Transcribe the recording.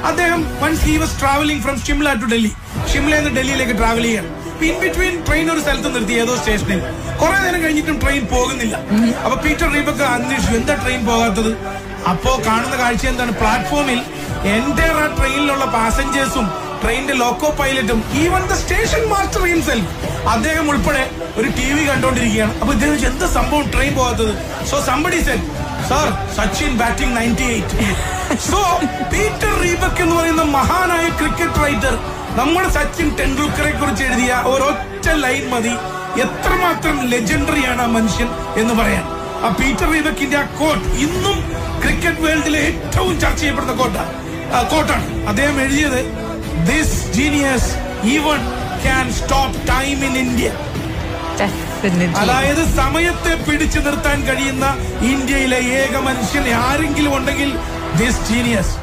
അദ്ദേഹം once he was travelling from Shimla to Delhi ഷിംലയിൽ നിന്ന് ഡൽഹിയിലേക്ക് ട്രാവൽ ചെയ്യാണ് ഇൻ ബിറ്റ്വീൻ ട്രെയിൻ ഒരു സ്ഥലത്ത് നിർത്തി ഏതോ സ്റ്റേഷനിൽ കുറെ നേരം കഴിഞ്ഞിട്ടും ട്രെയിൻ പോകുന്നില്ല അപ്പൊ പീറ്റർ റീബക്ക് അന്വേഷിച്ചു എന്താ ട്രെയിൻ പോകാത്തത് അപ്പോ കാണുന്ന കാഴ്ച എന്താണ് പ്ലാറ്റ്ഫോമിൽ എന്റെ ആ ട്രെയിനിലുള്ള പാസഞ്ചേഴ്സും ട്രെയിനിന്റെ ലോക്കോ പൈലറ്റും even the station master himself അദ്ദേഹം ഉൾപ്പെടെ ഒരു ടി വി കണ്ടോണ്ടിരിക്കുകയാണ് അപ്പൊ ഇദ്ദേഹം ചോദിച്ചു, എന്താ സംഭവം ട്രെയിൻ പോകാത്തത് സോ സംബഡി സെൻ sir Sachin batting ninety eight so Peter Roebuck എന്ന് പറയുന്ന മഹാനായ ക്രിക്കറ്റ് റൈറ്റർ നമ്മുടെ സച്ചിൻ ടെണ്ടുൽക്കറെ കുറിച്ച് എഴുതിയ ഒരൊറ്റ ലൈൻ മതി എത്രമാത്രം ലെജൻഡറിയാണ് ആ മനുഷ്യൻ എന്ന് പറയാൻ ആ പീറ്റർ റീബക്കിന്റെ ആ കോട്ട് ഇന്നും ക്രിക്കറ്റ് വേൾഡിലെ ഏറ്റവും ചർച്ച ചെയ്യപ്പെടുന്ന കോട്ടാണ് കോട്ടാണ് അദ്ദേഹം എഴുതിയത് this genius even can stop time in India Definitely. അതായത് സമയത്തെ പിടിച്ചു നിർത്താൻ കഴിയുന്ന ഇന്ത്യയിലെ ഏക മനുഷ്യൻ ആരെങ്കിലും ഉണ്ടെങ്കിൽ ദിസ് ജീനിയസ്